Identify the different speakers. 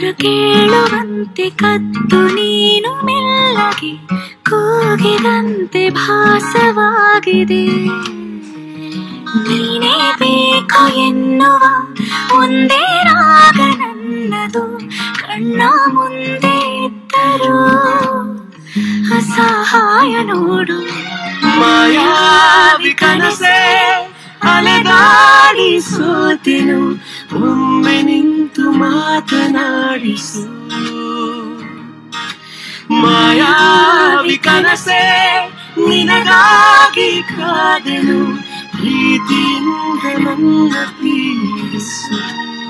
Speaker 1: ಮಾತ್ರ ಕೇಳುವಂತೆ ಕದ್ದು ನೀನು ಮೆಲ್ಲಗೆ ಕೂಗಿದಂತೆ ಭಾಸವಾಗಿದೆ ನೀನೇ ಬೇಕು ಎನ್ನುವ ಒಂದೇ ರಾಗ ನನ್ನದು ಕಣ್ಣ ಮುಂದೆ ಇದ್ದರೂ ಅಸಹಾಯ ನೋಡು
Speaker 2: ಮಾಯಾವಿ ಕನಸೆ ಅಲೆದಾಡಿ ಸೋತೆನು ಒಮ್ಮೆ ನಿಂತು ಮಾತನಾಡಿಸು ಮಾಯಾವಿ ಕನಸೆ ನಿನಗಾಗಿ ಕಾದೆನು ಪ್ರೀತಿಯಿಂದ ನನ್ನ ಪೀಡಿಸು